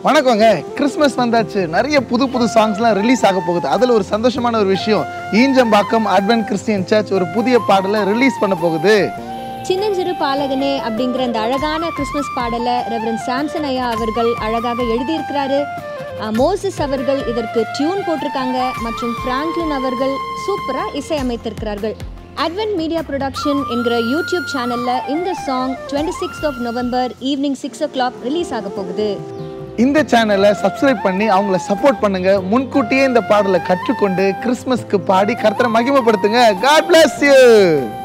வணக்கங்க கிறிஸ்மஸ் வந்தாச்சு நிறைய புது புது சாங்ஸ்லாம் ரிலீஸ் ஆக போகுது அதில் ஒரு சந்தோஷமான ஒரு விஷயம் ஈஞ்சம்பாக்கம் அட்வென்ட் கிறிஸ்டியன் சர்ச் ஒரு புதிய பாடலை ரிலீஸ் பண்ண போகுது சின்னஞ்சிறு பாலகனே அப்படிங்கிற இந்த அழகான கிறிஸ்மஸ் பாடலை ரெவரன் சாம்சன் ஐயா அவர்கள் அழகாக எழுதியிருக்கிறாரு அஹ், மோசஸ் அவர்கள் இதற்கு டியூன் போட்டிருக்காங்க மற்றும் பிராங்க்லின் அவர்கள் சூப்பராக இசையமைத்திருக்கிறார்கள் அட்வென்ட் மீடியா ப்ரொடக்ஷன் என்கிற யூடியூப் சேனலில் இந்த song twenty six of November evening six o'clock release ஆக போகுது இந்த சேனலை சப்ஸ்கிரைப் பண்ணி அவங்கள சப்போர்ட் பண்ணுங்க முன்கூட்டியே இந்த பாடலை கற்றுக்கொண்டு கிறிஸ்மஸ்க்கு பாடி கர்த்தரை மகிமைப்படுத்துங்க காட் bless you